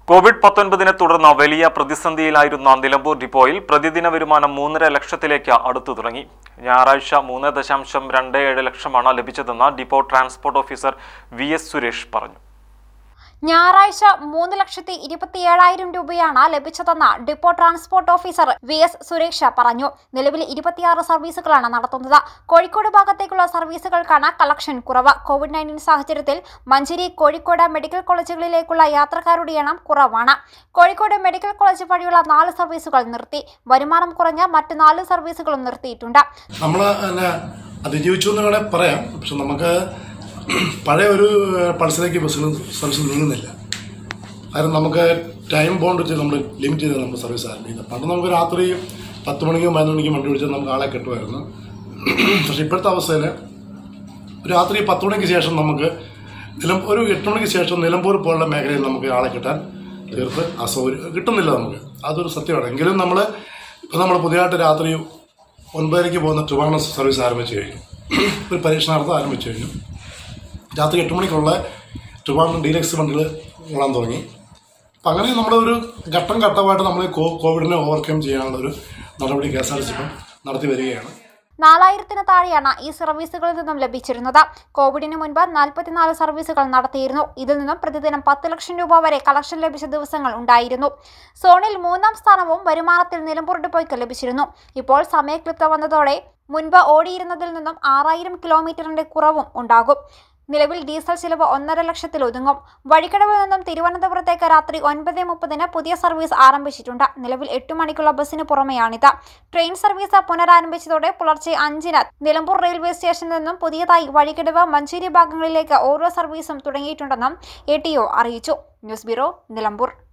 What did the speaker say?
Covid പത്തൊൻപതിനെ തുടർന്ന് വലിയ പ്രതിസന്ധിയിലായിരുന്ന നിലമ്പൂർ ഡിപ്പോയിൽ പ്രതിദിന വരുമാനം മൂന്നര ലക്ഷത്തിലേക്ക് അടുത്തു തുടങ്ങി ഞായറാഴ്ച മൂന്ന് ദശാംശം രണ്ട് ഏഴ് ലക്ഷമാണ് ലഭിച്ചതെന്ന് depot transport officer V S Suresh പറഞ്ഞു ഞായറാഴ്ച മൂന്ന് ലക്ഷത്തി ഇരുപത്തിയേഴായിരം രൂപയാണ് ലഭിച്ചതെന്ന് depot transport officer V S Suresh പറഞ്ഞു നിലവിൽ ഇരുപത്തിയാറ് സർവീസുകളാണ് നടത്തുന്നത് കോഴിക്കോട് ഭാഗത്തേക്കുള്ള സർവീസുകൾക്കാണ് കളക്ഷൻ കുറവ് കോവിഡ് നയൻറ്റീൻ സാഹചര്യത്തിൽ മഞ്ചേരി കോഴിക്കോട് മെഡിക്കൽ കോളേജുകളിലേക്കുള്ള യാത്രക്കാരുടെ എണ്ണം കുറവാണ് കോഴിക്കോട് മെഡിക്കൽ കോളേജ് വഴിയുള്ള നാല് സർവീസുകൾ നിർത്തി വരുമാനം കുറഞ്ഞ മറ്റ് നാല് സർവീസുകളും നിർത്തിയിട്ടുണ്ട് നമ്മൾ തന്നെ അതിജീവിച്ചു എന്ന് വേണേൽ പറയാം പക്ഷെ നമുക്ക് പഴയ ഒരു പൾസിലേക്ക് ബസ്സിന് സർവീസ് നീങ്ങുന്നില്ല കാരണം നമുക്ക് ടൈം ബോണ്ട് വെച്ച് നമ്മൾ ലിമിറ്റ് ചെയ്ത് നമ്മൾ സർവീസ് ആരംഭിക്കുന്നത് പണ്ട് നമുക്ക് രാത്രി പത്ത് മണിക്കും പതിനൊന്ന് മണിക്കും വണ്ടി വിളിച്ചാൽ നമുക്ക് ആളെ കിട്ടുമായിരുന്നു പക്ഷെ ഇപ്പോഴത്തെ അവസ്ഥയിൽ രാത്രി പത്ത് മണിക്ക് ശേഷം നമുക്ക് നിലം ഒരു എട്ട് മണിക്ക് ശേഷം നിലമ്പൂർ പോലുള്ള മേഖലയിൽ നമുക്ക് ആളെ കിട്ടാൻ തീർത്ത് അസൗകര്യം കിട്ടുന്നില്ല നമുക്ക് അതൊരു സത്യമാണ് എങ്കിലും നമ്മൾ ഇപ്പം നമ്മൾ പുതിയതായിട്ട് രാത്രി ഒൻപതരയ്ക്ക് പോകുന്ന ട്രിവാണ സർവീസ് ആരംഭിച്ചു കഴിഞ്ഞു ഒരു പരീക്ഷണാർത്ഥം ആരംഭിച്ചു കഴിഞ്ഞു രാത്രി എട്ട് മണിക്കുള്ള ട്രിവാണ്ടം ഡീലക്സ് വണ്ടികൾ ഓടാൻ തുടങ്ങി അപ്പം അങ്ങനെ നമ്മുടെ ഒരു ഘട്ടം ഘട്ടമായിട്ട് നമ്മൾ ഈ കോ- കോവിഡിനെ ഓവർകം ചെയ്യാനുള്ള ഒരു നടപടി K S R T C ഇപ്പം നടത്തി വരികയാണ് നാലായിരത്തിന് താഴെയാണ് ഈ സർവീസുകളിൽ നിന്നും ലഭിച്ചിരുന്നത് കോവിഡിന് മുൻപ് നാൽപ്പത്തിനാല് സർവീസുകൾ നടത്തിയിരുന്നു ഇതിൽ നിന്നും പ്രതിദിനം പത്ത് ലക്ഷം രൂപ വരെ കളക്ഷൻ ലഭിച്ച ദിവസങ്ങൾ ഉണ്ടായിരുന്നു സോണിൽ മൂന്നാം സ്ഥാനവും വരുമാനത്തിൽ നിലമ്പൂർ ഡിപ്പോയ്ക്ക് ലഭിച്ചിരുന്നു ഇപ്പോൾ സമയക്ലിപ്ത വന്നതോടെ മുൻപ് ഓടിയിരുന്നതിൽ നിന്നും ആറായിരം കിലോമീറ്ററിന്റെ കുറവും ഉണ്ടാകും നിലവിൽ ഡീസൽ ചിലവ് ഒന്നര ലക്ഷത്തിൽ ഒതുങ്ങും വഴിക്കടവിൽ നിന്നും തിരുവനന്തപുരത്തേക്ക് രാത്രി ഒൻപത് മുപ്പതിന് പുതിയ സർവീസ് ആരംഭിച്ചിട്ടുണ്ട് നിലവിൽ എട്ട് മണിക്കുള്ള ബസ്സിന് പുറമെയാണിത് ട്രെയിൻ സർവീസ് പുനരാരംഭിച്ചതോടെ പുലർച്ചെ അഞ്ചിന് നിലമ്പൂർ റെയിൽവേ സ്റ്റേഷനിൽ നിന്നും പുതിയതായി വഴിക്കടവ് മഞ്ചേരി ഭാഗങ്ങളിലേക്ക് ഓരോ സർവീസും തുടങ്ങിയിട്ടുണ്ടെന്നും എ ടി ഒ അറിയിച്ചു ന്യൂസ് ബ്യൂറോ നിലമ്പൂർ